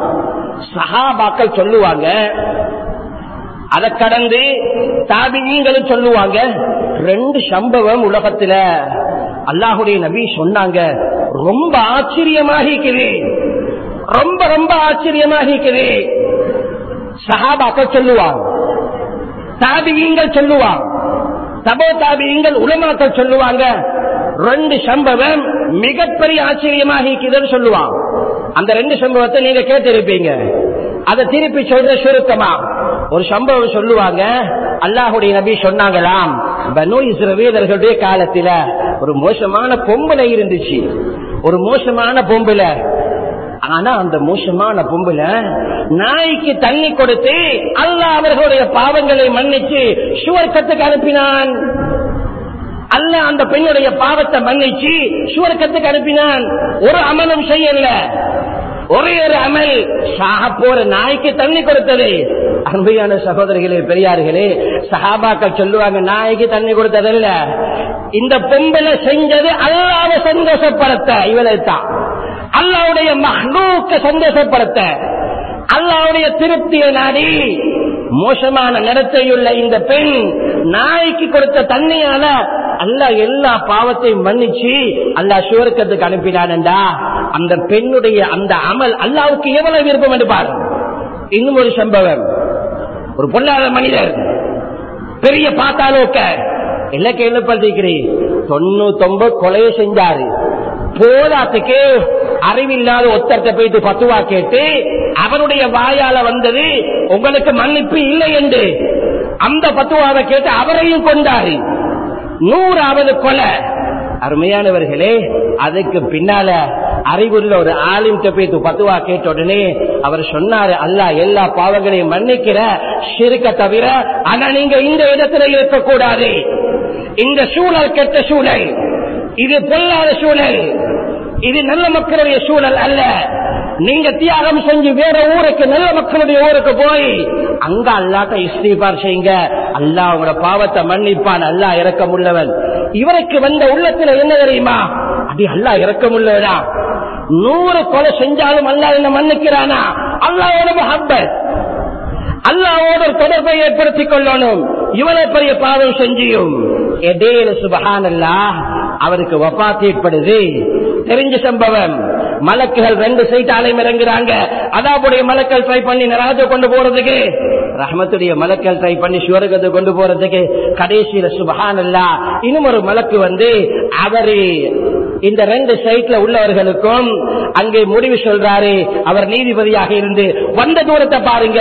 சஹாபாக்கள் சொல்லுவாங்க அதை கடந்து தாபிகளும் சொல்லுவாங்க ரெண்டு சம்பவம் உலகத்துல அல்லாஹுடைய நபி சொன்னாங்க ரொம்ப ஆச்சரியமாக இருக்குது ரொம்ப ரொம்ப ஆச்சரியமாக இருக்குது சஹாபாக்கள் சொல்லுவாங்க தாபிகள் சொல்லுவாங்க தபோ தாபிகள் உலமாக்கள் சொல்லுவாங்க ரெண்டு சம்பவம் மிகப்பெரிய ஆச்சரியமாக இருக்குதுன்னு சொல்லுவான் அந்த ரெண்டு சம்பவத்தை நீங்க கேட்டிருப்பீங்க அதை திருப்பி சொல்ற சுருக்கமா ஒரு சம்பவம் சொல்லுவாங்க அல்லாஹுடைய நபி சொன்னாங்களாம் பனு இஸ்ரவேலர்களுடைய காலத்துல ஒரு மோசமான பொம்பளை இருந்துச்சு ஒரு மோசமான பொம்பளை ஆனா அந்த மோசமான பொம்பளை நாய்க்கு தண்ணி கொடுத்து அல்லாஹ் அவர்களுடைய பாவங்களை மன்னிச்சு சுவர்க்கத்துக்கு அனுப்பினான் அல்ல அந்த பெண்ணுடைய பாவத்தை மன்னிச்சு சுவர்க்கத்துக்கு அனுப்பினான் ஒரு அமலும் செய்யல ஒரே ஒரு அமல் சாக போற நாய்க்கு தண்ணி கொடுத்தது அன்பையான சகோதரிகளே பெரியார்களே சஹாபாக்கள் சொல்லுவாங்க நாய்க்கு தண்ணி கொடுத்ததில்ல இந்த பொம்பளை செஞ்சது அல்லாத சந்தோஷப்படுத்த இவளை தான் அல்லாவுடைய மஹ்லூக்க சந்தோஷப்படுத்த அல்லாவுடைய திருப்தியை நாடி மோசமான நடத்தையுள்ள இந்த பெண் நாய்க்கு கொடுத்த தண்ணியால அல்லா எல்லா பாவத்தையும் மன்னிச்சு அல்லா சுவர்க்கத்துக்கு அனுப்பினான்டா அந்த பெண்ணுடைய அந்த அமல் அல்லாவுக்கு எவ்வளவு விருப்பம் என்று பாரு இன்னும் ஒரு சம்பவம் ஒரு பொல்லாத மனிதர் பெரிய பாத்தாலோக்க எல்லாம் கேள்விப்பட்டிருக்கிறேன் தொண்ணூத்தொன்பது கொலையை செஞ்சாரு போதாத்துக்கு அறிவில்லாத ஒத்தரத்தை போயிட்டு பத்துவா கேட்டு அவருடைய வாயால வந்தது உங்களுக்கு மன்னிப்பு இல்லை என்று அந்த பத்துவாவை கேட்டு அவரையும் கொண்டாரு நூறாவது கொலை அருமையானவர்களே அதுக்கு பின்னால அறிவுள்ள ஒரு ஆலிம்கிட்ட போய் பத்துவா கேட்ட உடனே அவர் சொன்னாரு அல்ல எல்லா பாவங்களையும் மன்னிக்கிற சிறுக்க தவிர ஆனா நீங்க இந்த இடத்துல இருக்கக்கூடாது இந்த சூழல் கெட்ட சூழல் இது பொல்லாத சூழல் இது நல்ல மக்களுடைய சூழல் அல்ல நீங்க தியாகம் செஞ்சு வேற ஊருக்கு நல்ல மக்களுடைய ஊருக்கு போய் அங்க அல்லாட்ட இஸ்திபார் செய்யுங்க அல்லா உங்களோட பாவத்தை மன்னிப்பான் அல்லா இறக்கம் உள்ளவன் இவருக்கு வந்த உள்ளத்துல என்ன தெரியுமா அப்படி அல்லா இறக்கம் உள்ளவனா நூறு கொலை செஞ்சாலும் அல்லா என்ன மன்னிக்கிறானா அல்லாவோட மஹப்பத் அல்லாவோட ஒரு தொடர்பை ஏற்படுத்திக் கொள்ளணும் இவனை பெரிய பாவம் செஞ்சியும் எதேல சுபகான் அல்லா அவருக்கு வப்பாத்து ஏற்படுது தெரிஞ்ச சம்பவம் மலக்குகள் ரெண்டு சைட்டாலையும் இறங்குறாங்க அதாவுடைய மலக்கள் ட்ரை பண்ணி நராஜ கொண்டு போறதுக்கு ரஹமத்துடைய மலக்கள் ட்ரை பண்ணி சுவர்கத்தை கொண்டு போறதுக்கு கடைசியில சுபகான் அல்லா இன்னும் ஒரு மலக்கு வந்து அவரு இந்த ரெண்டு சைட்ல உள்ளவர்களுக்கும் அங்கே முடிவு சொல்றாரு அவர் நீதிபதியாக இருந்து வந்த தூரத்தை பாருங்க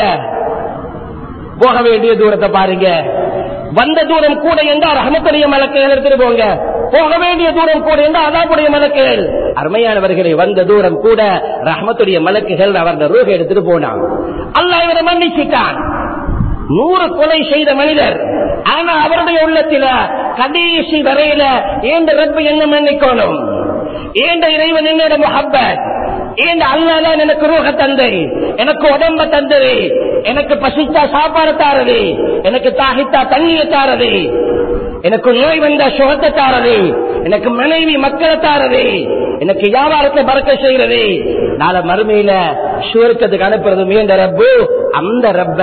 போக வேண்டிய தூரத்தை பாருங்க வந்த தூரம் கூட என்றால் ரஹமத்துடைய மலக்குகள் எடுத்துட்டு போங்க போக வேண்டிய தூரம் கூட என்றால் அதாவுடைய மலக்குகள் அருமையானவர்களை வந்த தூரம் கூட ரஹமத்துடைய மலக்குகள் அவரது ரூக எடுத்துட்டு போனான் அல்லாஹ் இவரை மன்னிச்சிட்டான் நூறு கொலை செய்த மனிதர் ஆனா அவருடைய உள்ளத்தில கடைசி வரையில ஏந்த ரப்பு என்ன மன்னிக்கணும் ஏந்த இறைவன் என்னோட முகப்பத் ஏந்த அல்லாதான் எனக்கு ரூக தந்தை எனக்கு உடம்ப தந்தது எனக்கு பசித்தா சாப்பாடு தாரது எனக்கு தாகித்தா தண்ணியை தாரது எனக்கு நோய் வந்த சுகத்தை தாரது எனக்கு மனைவி மக்களை தாரது எனக்கு வியாபாரத்தை பறக்க செய்யறது நாளை மறுமையில சுவர்க்கத்துக்கு அனுப்புறது மீண்ட ரப்பு அந்த ரப்ப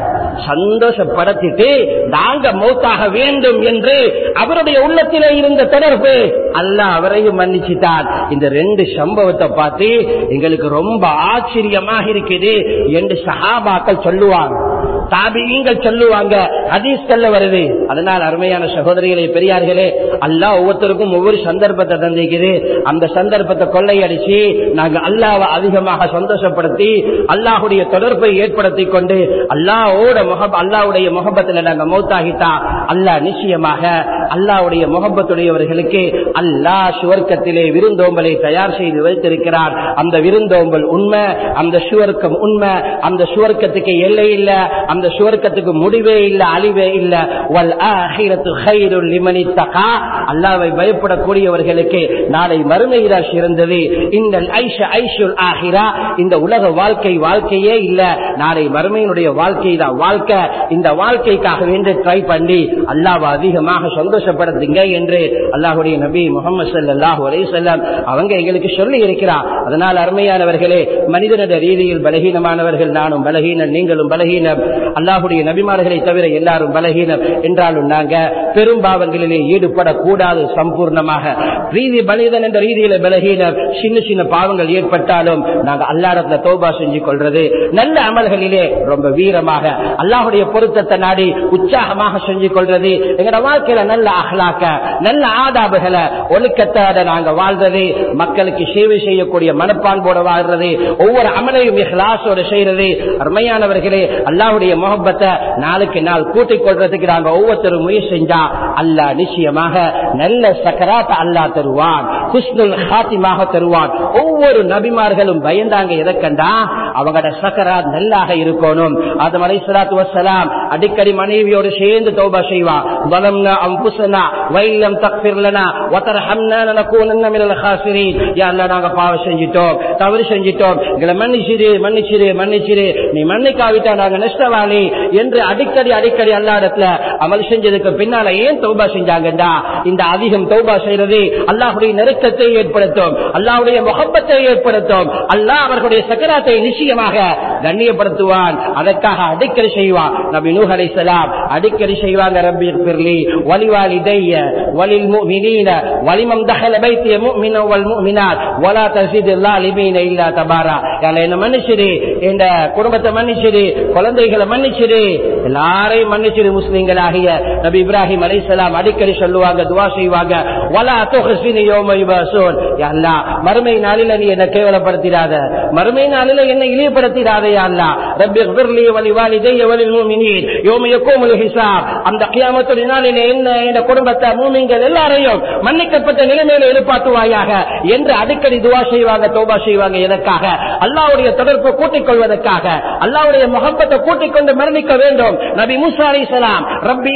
சந்தோஷப்படுத்திட்டு நாங்க மௌத்தாக வேண்டும் என்று அவருடைய உள்ளத்திலே இருந்த தொடர்பு அல்ல அவரையும் மன்னிச்சுட்டார் இந்த ரெண்டு சம்பவத்தை பார்த்து எங்களுக்கு ரொம்ப ஆச்சரியமாக இருக்குது என்று சஹாபாக்கள் சொல்லுவாங்க தாபியங்கள் சொல்லுவாங்க ஹதீஸ்கள்ல வருது அதனால் அருமையான சகோதரிகளே பெரியார்களே அல்லாஹ் ஒவ்வொருத்தருக்கும் ஒவ்வொரு சந்தர்ப்பத்தை தந்திக்குது அந்த சந்தர்ப்பத்தை கொள்ளையடிச்சு நாங்க அல்லாவை அதிகமாக சந்தோஷப்படுத்தி அல்லாஹுடைய தொடர்பை ஏற்படுத்தி கொண்டு அல்லாவோட முகப் அல்லாவுடைய முகப்பத்துல நாங்க மௌத்தாகிட்டா அல்லாஹ் நிச்சயமாக அல்லாவுடைய முகப்பத்துடையவர்களுக்கு அல்லாஹ் சுவர்க்கத்திலே விருந்தோம்பலை தயார் செய்து வைத்திருக்கிறார் அந்த விருந்தோம்பல் உண்மை அந்த சுவர்க்கம் உண்மை அந்த சுவர்க்கத்துக்கு எல்லை இல்ல அந்த சுவர்க்கத்துக்கு முடிவே இல்ல அழிவே இல்ல வல் ஆஹிரத்து கைருல் லிமனி தகா அல்லாவை பயப்படக்கூடியவர்களுக்கு நாளை மறுமையில சிறந்தது இந்த ஐஷ ஐஷுல் ஆஹிரா இந்த உலக வாழ்க்கை வாழ்க்கையே இல்ல நாளை மறுமையினுடைய வாழ்க்கை தான் வாழ்க்கை இந்த வாழ்க்கைக்காக வேண்டி ட்ரை பண்ணி அல்லாவை அதிகமாக சந்தோஷப்படுத்துங்க என்று அல்லாஹுடைய நபி முகமது சல்லாஹூ அலையம் அவங்க எங்களுக்கு சொல்லி இருக்கிறார் அதனால் அருமையானவர்களே மனிதனுடைய ரீதியில் பலகீனமானவர்கள் நானும் பலகீனம் நீங்களும் பலகீனம் அல்லாஹுடைய நபிமார்களை தவிர எல்லாரும் பலகீனம் என்றாலும் நாங்க பெரும்பாவங்களிலே ஈடுபடக்கூடாது சம்பூர்ணமாக ரீதி பலிதன் என்ற ரீதியில பலகீனம் சின்ன சின்ன பாவங்கள் ஏற்பட்டாலும் நாங்க அல்லாடத்துல தோபா செஞ்சு கொள்றது நல்ல அமல்களிலே ரொம்ப வீரமாக அல்லாஹுடைய பொருத்தத்தை நாடி உற்சாகமாக செஞ்சு கொள்றது எங்கட வாழ்க்கையில நல்ல அகலாக்க நல்ல ஆதாபுகளை ஒழுக்கத்தோட நாங்க வாழ்றது மக்களுக்கு சேவை செய்யக்கூடிய மனப்பான்போட வாழ்றது ஒவ்வொரு அமலையும் இஹ்லாசோட செய்யறது அருமையானவர்களே அல்லாஹுடைய முகப்பத்தை நாளுக்கு நாள் கூட்டிக் கொள்றதுக்கு நாங்க ஒவ்வொருத்தரும் முயற்சி செஞ்சா அல்லாஹ் நிச்சயமாக நல்ல சக்கராத்த அல்லாஹ் தருவான் குஸ்னுல் ஹாத்திமாக தருவான் ஒவ்வொரு நபிமார்களும் பயந்தாங்க எதை கண்டா அவங்களோட சக்கராத் நல்லாக இருக்கணும் அது மலை சலாத்து வசலாம் அடிக்கடி மனைவியோடு சேர்ந்து தௌபா செய்வான் வலம்னா அம்புசனா வைலம் தக்பிர்லனா வதர்ஹம்னா லனகூனன்ன மினல் ஹாசிரீன் யா அல்லாஹ் நாங்க பாவம் செஞ்சிட்டோம் தவறு செஞ்சிட்டோம் எங்களை மன்னிச்சிரு மன்னிச்சிரு மன்னிச்சிரு நீ மன்னிக்காவிட்டா நாங்க நஷ்டவாளி என்று அடிக்கடி அடிக்கடி அல்லா இடத்துல அமல் செஞ்சதுக்கு பின்னால ஏன் தௌபா செஞ்சாங்கடா இந்த அதிகம் தௌபா செய்யறது அல்லாஹுடைய நெருக்கத்தை ஏற்படுத்தும் அல்லாஹுடைய முகப்பத்தை ஏற்படுத்தும் அல்லாஹ் அவர்களுடைய சக்கராத்தை நிச்சயமாக கண்ணியப்படுத்துவான் அதற்காக அடிக்கடி செய்வான் நபி நூஹ் அலைஹிஸ்ஸலாம் அடிக்கடி செய்வாங்க ரப்பி ஃபிர்லி வலிவாலிதைய வலில் முஃமினீன வலிமம் தஹல பைத்திய முஃமின வல் முஃமினாத் வலா தஸித் லாலிமீன இல்லா தபாரா யால என்ன மன்னிச்சிடு இந்த குடும்பத்தை மன்னிச்சிடு குழந்தைகளை மன்னிச்சிடு எல்லாரையும் மன்னிச்சிடு முஸ்லிம்களாகிய நபி இப்ராஹிம் அலைஹிஸ்ஸலாம் அடிக்கடி சொல்லுவாங்க துவா செய்வாங்க வலா துஹ்ஸினி யௌம யுபஸூன் யா அல்லாஹ் மறுமை நாளில நீ என்ன கேவலப்படுத்திடாத மறுமை நாளில என்ன இழிவுபடுத்திடாத யா அல்லாஹ் ரப்பி இக்ஃபிர்லி வலி வாலிதைய வலில் முஃமினீன் யௌம யகூமுல் ஹிசாப் அந்த கியாமத்துடைய நாளிலே என்ன இந்த குடும்பத்தை மூமின்கள் எல்லாரையும் மன்னிக்கப்பட்ட நிலைமையில எழுப்பாட்டுவாயாக என்று அடிக்கடி துவா செய்வாங்க தௌபா செய்வாங்க எதற்காக அல்லாவுடைய தொடர்பு கூட்டிக் கொள்வதற்காக அல்லாவுடைய முகப்பத்தை கூட்டிக் கொண்டு மரணிக்க வேண்டும் நபி மூசா அலி சலாம் ரப்பி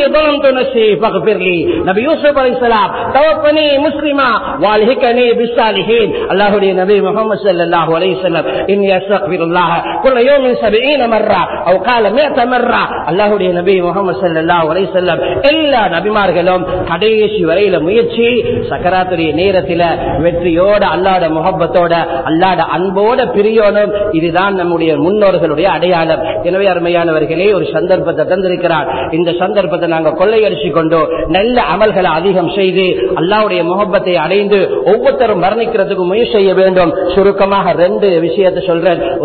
நபி யூசுப் அலி சலாம் தவப்பனி முஸ்லிமா வாலிஹிகனி பிஸ்ஸாலிஹீன் அல்லாஹ்வுடைய நபி முஹம்மது ஸல்லல்லாஹு அலைஹி வஸல்லம் இன்னி அஸ்தக்ஃபிருல்லாஹ குல்ல யௌமின் 70 மர்ரா அவ் கால 100 மர்ரா அல்லாஹ்வுடைய நபி முஹம்மது ஸல்லல்லாஹு அலைஹி வஸல்லம் எல்லா நபிமார்களும் கடைசி வரையில முயற்சி சக்கராத்துடைய நேரத்தில வெற்றியோட அல்லாட முகப்பத்தோட அல்லாட அன்போட பிரியணும் இதுதான் நம்முடைய முன்னோர்களுடைய அடையாளம் எனவே அருமையானவர்களே ஒரு சந்தர்ப்பத்தை தந்திருக்கிறார் இந்த சந்தர்ப்பத்தை நாங்க கொள்ளையடிச்சு கொண்டு நல்ல அமல்களை அதிகம் செய்து அல்லாவுடைய முகப்பத்தை அடைந்து ஒவ்வொருத்தரும் மரணிக்கிறதுக்கு முயற்சி செய்ய வேண்டும் சுருக்கமாக ரெண்டு விஷயத்தை சொல்றேன் ஒரு சஹாபி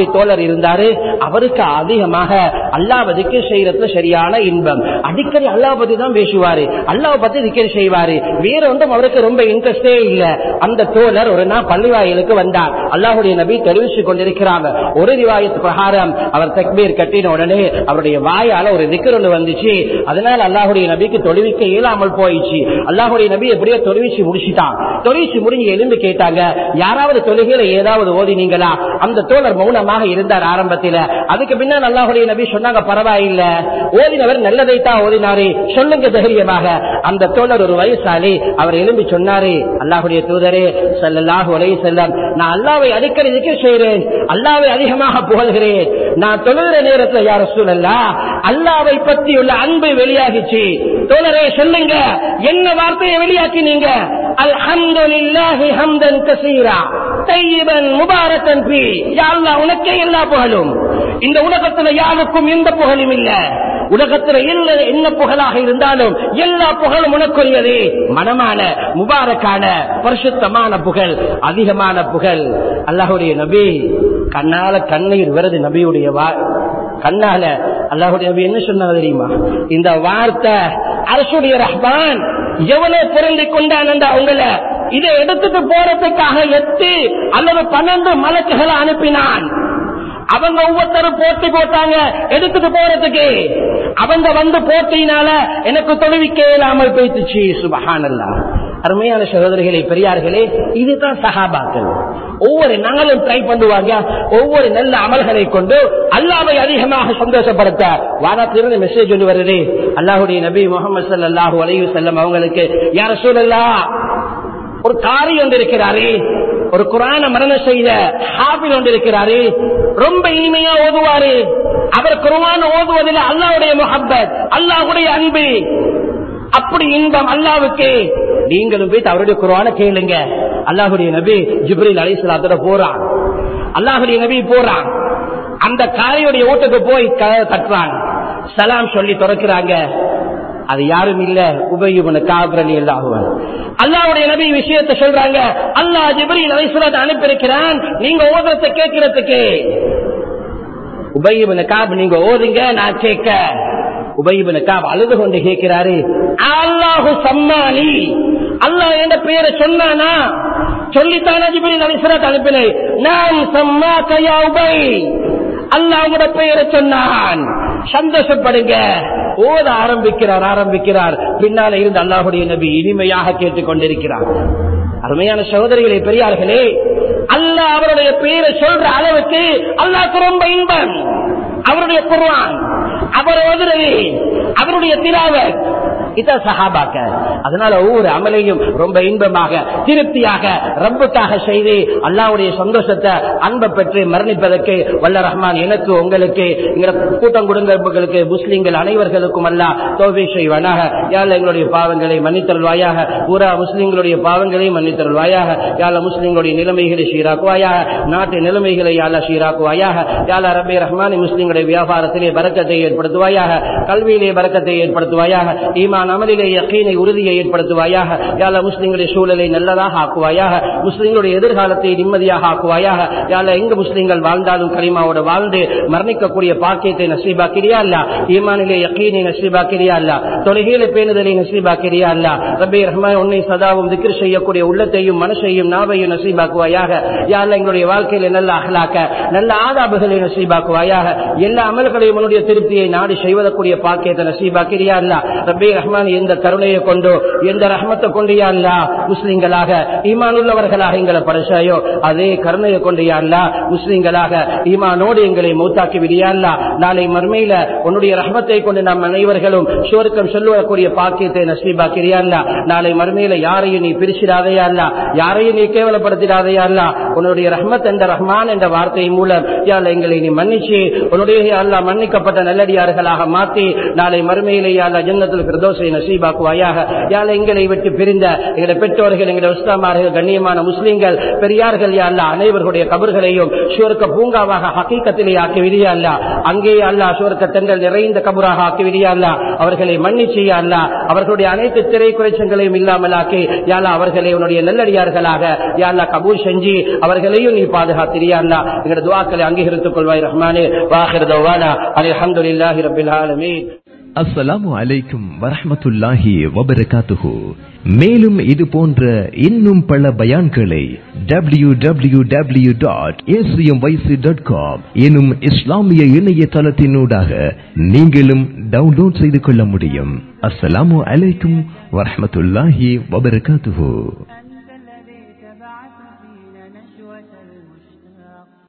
தோழர் இருந்தாரு அவருக்கு அதிகமாக அல்லாஹ் திக்கர் செய்யறதுல சரியான இன்பம் அடிக்கடி அல்லாஹ் பத்தி தான் பேசுவாரு அல்லாஹ் பத்தி திக்கர் செய்வாரு வேற ஒன்றும் அவருக்கு ரொம்ப இன்ட்ரெஸ்டே இல்ல அந்த தோழர் ஒரு நாள் பள்ளிவாயலுக்கு வந்தார் அல்லாஹுடைய நபி தெரிவிச்சு கொண்டிருக்கிறாங்க ஒரு ரிவாயத்து பிரகாரம் அவர் தக்பீர் கட்டின உடனே அவருடைய வாயால ஒரு திக்கர் ஒன்று வந்துச்சு அதனால அல்லாஹுடைய நபிக்கு தொழுவிக்க இயலாமல் போயிடுச்சு அல்லாஹுடைய நபி எப்படியோ தொழுவிச்சு முடிச்சுட்டான் தொழுவிச்சு முடிஞ்சு எழுந்து கேட்டாங்க யாராவது தொழுகையில ஏதாவது ஓதினீங்களா அந்த தோழர் மௌனமாக இருந்தார் ஆரம்பத்தில் அதுக்கு பின்னால் அல்லாஹுடைய நபி சொன்னாங்க பரவாயில்ல ஓதினவர் நல்லதைத்தான் ஓதினாரு சொல்லுங்க தைரியமாக அந்த தோழர் ஒரு வயசாலி அவர் எழும்பி சொன்னாரு அல்லாஹுடைய தூதரே சல்லல்லாஹு அலைஹி செல்லம் நான் அல்லாவை அடிக்கடி திக்கர் செய்கிறேன் அல்லாவை அதிகமாக புகழ்கிறேன் நான் தொழுகிற நேரத்தில் யார் சூழல்லா அல்லாவை பற்றி உள்ள அன்பு வெளியாகிச்சு தோழரே சொல்லுங்க என்ன வார்த்தையை வெளியாக்கினீங்க அல்ஹம்துலில்லாஹி ஹம்தன் கசீரா தையிபன் முபாரக்கன் பி யா அல்லாஹ் உனக்கே எல்லா புகழும் இந்த உலகத்துல யாருக்கும் எந்த புகழும் இல்ல உலகத்துல இல்ல என்ன புகழாக இருந்தாலும் எல்லா புகழும் உனக்குரியது மனமான முபாரக்கான பரிசுத்தமான புகழ் அதிகமான புகழ் அல்லாஹுடைய நபி கண்ணால கண்ணீர் வருது நபியுடைய வா கண்ணால அல்லாஹுடைய நபி என்ன சொன்னாங்க தெரியுமா இந்த வார்த்தை அரசுடைய ரஹ்மான் எவ்வளவு பொருந்தி கொண்டான் உங்களை இதை எடுத்துட்டு போறதுக்காக எட்டு அல்லது பன்னெண்டு மலக்குகளை அனுப்பினான் அவங்க ஒவ்வொருத்தரும் போட்டி போட்டாங்க எடுத்துட்டு போறதுக்கு அவங்க வந்து போட்டினால எனக்கு தொழுவிக்க இல்லாமல் போயிடுச்சு சுபஹானல்லா அருமையான சகோதரிகளே பெரியார்களே இதுதான் சகாபாக்கள் ஒவ்வொரு நாளும் ட்ரை பண்ணுவாங்க ஒவ்வொரு நல்ல அமல்களை கொண்டு அல்லாவை அதிகமாக சந்தோஷப்படுத்த வானத்திலிருந்து மெசேஜ் ஒன்று வருது அல்லாஹுடைய நபி முகமது சல்லாஹூ அலையு செல்லம் அவங்களுக்கு யார சூழல்லா ஒரு காரி ஒன்று இருக்கிறாரு ஒரு குரான மரணம் செய்த ஹாபில் ஒன்று இருக்கிறாரு ரொம்ப இனிமையா ஓதுவாரு அவர் குருவான ஓதுவதில் அல்லாவுடைய முகப்பத் அல்லாஹுடைய அன்பு அப்படி இன்பம் அல்லாவுக்கு நீங்களும் போய் அவருடைய குருவான கேளுங்க அல்லாஹுடைய நபி ஜிப்ரில் அலிஸ்லாத்தோட போறான் அல்லாஹுடைய நபி போறான் அந்த காரையுடைய ஓட்டுக்கு போய் தட்டுறான் சலாம் சொல்லி திறக்கிறாங்க அது யாரும் இல்ல உபயுபன காபரணி எல்லாகுவன் அல்லாவுடைய நபி விஷயத்தை சொல்றாங்க அல்லாஹ் ஜிப்ரீல் அலைஹிஸ்ஸலாத்தை அனுப்பியிருக்கிறான் நீங்க ஓதுறத கேட்கிறதுக்கு உபயுபன காப் நீங்க ஓதுங்க நான் கேட்க உபயுபன காப் அழுது கொண்டு கேட்கிறாரு அல்லாஹு சம்மானி அல்லாஹ் என்ற பெயரை சொன்னானா சொல்லித்தானா ஜிப்ரீல் அலைஹிஸ்ஸலாத்தை அனுப்பினேன் நான் சம்மா கையா உபை அல்லாஹ் உங்களோட பெயரை சொன்னான் சந்தோஷப்படுங்க ஓத ஆரம்பிக்கிறார் ஆரம்பிக்கிறார் பின்னால இருந்து அல்லாஹுடைய நபி இனிமையாக கேட்டுக் கொண்டிருக்கிறார் அருமையான சகோதரிகளே பெரியார்களே அல்லாஹ் அவருடைய பெயரை சொல்ற அளவுக்கு அல்லாஹ்க்கு ரொம்ப இன்பம் அவருடைய குர்வான் அவர் ஓதுறது அவருடைய திராவத் இதான் சஹாபாக்க அதனால ஒவ்வொரு அமலையும் ரொம்ப இன்பமாக திருப்தியாக ரப்புக்காக செய்து அல்லாவுடைய சந்தோஷத்தை அன்பை பெற்று மரணிப்பதற்கு வல்ல ரஹ்மான் எனக்கு உங்களுக்கு எங்களை கூட்டம் குடும்பங்களுக்கு முஸ்லிம்கள் அனைவர்களுக்கும் அல்ல தோல்வி செய்வானாக யாழ் எங்களுடைய பாவங்களை மன்னித்தருள்வாயாக பூரா முஸ்லிம்களுடைய பாவங்களை மன்னித்தருள்வாயாக யாழ முஸ்லிம்களுடைய நிலைமைகளை சீராக்குவாயாக நாட்டு நிலைமைகளை யாழ சீராக்குவாயாக யாழ ரபே ரஹ்மானி முஸ்லிம்களுடைய வியாபாரத்திலே பறக்கத்தை ஏற்படுத்துவாயாக கல்வியிலே பறக்கத்தை ஏற்படுத்துவாயாக ஈமான் அமலிலே யக்கீனை உறுதியை ஏற்படுத்துவாயாக யாழ முஸ்லிம்களுடைய சூழலை நல்லதாக ஆக்குவாயாக முஸ்லிம்களுடைய எதிர்காலத்தை நிம்மதியாக ஆக்குவாயாக யாழ எங்க முஸ்லிம்கள் வாழ்ந்தாலும் கரிமாவோட வாழ்ந்து மரணிக்கக்கூடிய பாக்கியத்தை நசீபாக்கிறியா அல்ல ஈமானிலே யக்கீனை நசீபாக்கிறியா அல்ல தொலைகையில பேணுதலை நசீபாக்கிறியா அல்ல ரபே ரஹ்மான் உன்னை சதாவும் திக்ர் செய்யக்கூடிய உள்ளத்தையும் மனசையும் நாவையும் நசீபாக்குவாயாக யாழ எங்களுடைய வாழ்க்கையில நல்ல அகலாக்க நல்ல ஆதாபுகளை நசீபாக்குவாயாக எல்லா அமல்களையும் உன்னுடைய திருப்தியை நாடி செய்வதற்குரிய பாக்கியத்தை நசீபாக்கிறியா அல்ல ரபே ரஹ்மான் எந்த கருணையை கொண்டோ எந்த ரஹ்மத்தை கொண்டு யா அல்லா முஸ்லிம்களாக ஈமானுள்ளவர்களாக எங்களை படைச்சாயோ அதே கருணையை கொண்டு யா அல்லா முஸ்லிம்களாக ஈமானோடு எங்களை மூத்தாக்கி விடியா அல்லா நாளை மர்மையில உன்னுடைய ரஹ்மத்தை கொண்டு நம் அனைவர்களும் சுவர்க்கம் சொல்லக்கூடிய பாக்கியத்தை நசீபாக்கிறியா அல்லா நாளை மர்மையில யாரையும் நீ பிரிச்சிடாதையா அல்லா யாரையும் நீ கேவலப்படுத்திடாதையா அல்லா உன்னுடைய ரஹ்மத் என்ற ரஹ்மான் என்ற வார்த்தை மூலம் யாழ் எங்களை நீ மன்னிச்சு உன்னுடைய அல்லா மன்னிக்கப்பட்ட நல்லடியார்களாக மாற்றி நாளை மறுமையிலே அல்லா ஜன்னத்தில் பிரதோஷை சொர்க்கத்தை நசீபாக்குவாயாக யாழ் எங்களை விட்டு பிரிந்த எங்களுடைய பெற்றோர்கள் எங்களுடைய உஸ்தாமார்கள் கண்ணியமான முஸ்லிம்கள் பெரியார்கள் யாழ்லா அனைவர்களுடைய கபர்களையும் சுவர்க்க பூங்காவாக ஹக்கீக்கத்திலே ஆக்கி விடியா அல்ல அங்கேயே அல்லா சுவர்க்க தென்றல் நிறைந்த கபராக ஆக்கி விடியா அல்ல அவர்களை மன்னிச்சியா அல்ல அவர்களுடைய அனைத்து திரை குறைச்சங்களையும் இல்லாமல் ஆக்கி யாழ்லா அவர்களை உன்னுடைய நல்லடியார்களாக யாழ்லா கபூல் செஞ்சு அவர்களையும் நீ பாதுகாத்திரியா அல்ல எங்களுடைய துவாக்களை அங்கீகரித்துக் கொள்வாய் ரஹ்மானே வாஹிர் தவானா அல்ஹம்துலில்லாஹி ரப்பில் ஆலமீன் அஸ்ஸலாமு அலைக்கும் வரஹ்மத்துல்லாஹி வபரகாத்துஹு மேலும் இது போன்ற இன்னும் பல பயான்களை W W W dot dot com எனும் இஸ்லாமிய இணையதளத்தினூடாக நீங்களும் டவுன்லோட் செய்து கொள்ள முடியும் அஸ்ஸலாமு அலைக்கும் வரஹ்மத்துல்லாஹி வபரகாத்துஹு